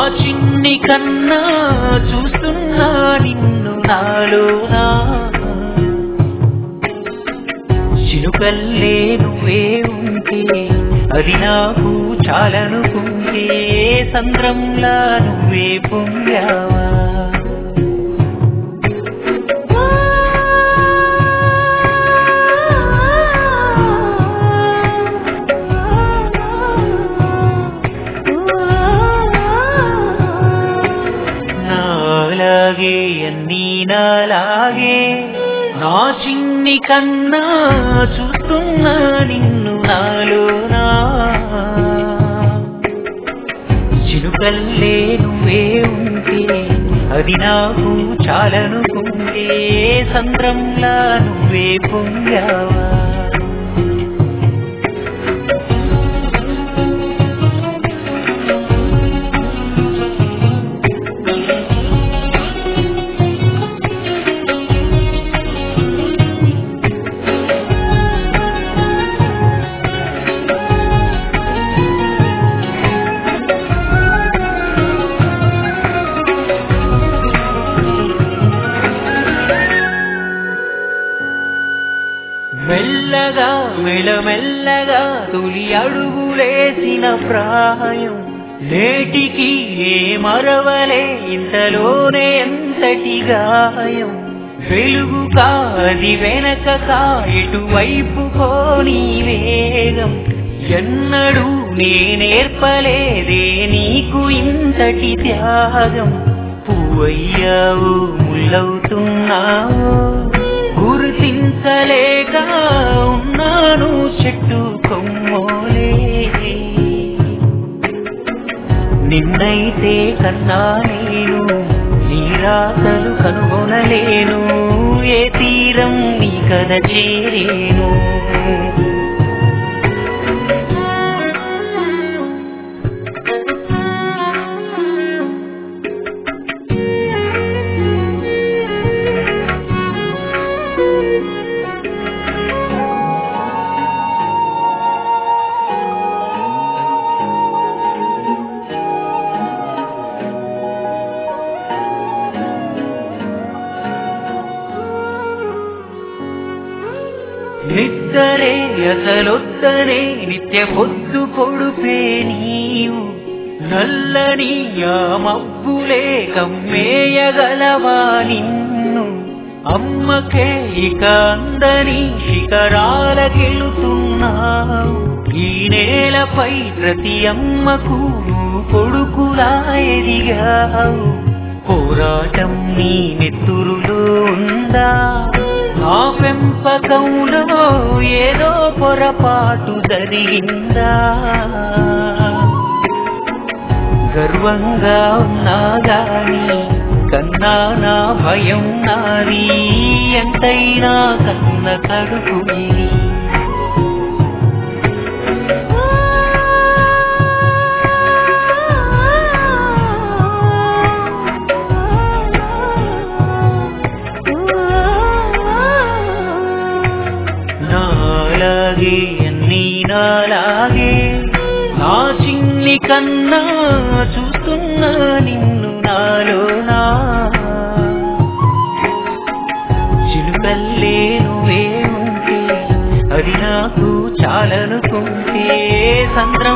చిన్ని కన్నా చూస్తున్నా నిన్ను నాలోనా చిలుకల్లే నువ్వే ఉంటే అది నాకు చాలనుకుంటే సంద్రంలా నువ్వే పొంగావా నాలాగే అన్నీ నాలాగే నా చిన్ని కన్నా చూస్తున్నా నిన్ను నాలోనా చిలుకల్లే నువ్వే ఉంటే అది నాకు చాలనుకుంటే సంద్రంలా నువ్వే పొంగావా మెల్లగా మెల్లమెల్లగా తొలి అడుగులేసిన ప్రాయం నేటికి ఏ మరవలే ఇంతలోనే ఎంతటి గాయం వెలుగు కాది వెనక కా ఎటువైపు కోని వేగం ఎన్నడూ నేనేర్పలేదే నీకు ఇంతటి త్యాగం పువ్వయ్యావు ముల్లవుతున్నావు గుర్తించలేక ఉన్నాను చెట్టు కొమ్మోలే నిన్నైతే కన్నా నేను నీ రాతలు కనుగొనలేను ఏ తీరం నీ కథ చేరేను నిద్దరే అసలొద్దనే నిత్య పొద్దు పొడుపే నీవు నల్లని ఆ మబ్బులే కమ్మేయగలవా నిన్ను అమ్మకే ఇక అందని శిఖరాలకెళుతున్నావు ఈ నేలపై ప్రతి అమ్మకు నువ్వు కొడుకులా ఎదిగావు పోరాటం నీ నెత్తురులో ఉందా నా పెంపకంలో ఏదో పొరపాటు జరిగిందా గర్వంగా ఉన్నా గాని కన్నా నా భయం నాది ఎంతైనా కన్న కడుపు ఇది. నాలాగే అన్నీ నాలాగే నా చిన్ని కన్నా చూస్తున్నా నిన్ను నాలోనా చిలుకల్లే నువ్వే ఉంటే అది నాకు చాలనుకుంటే సంద్రం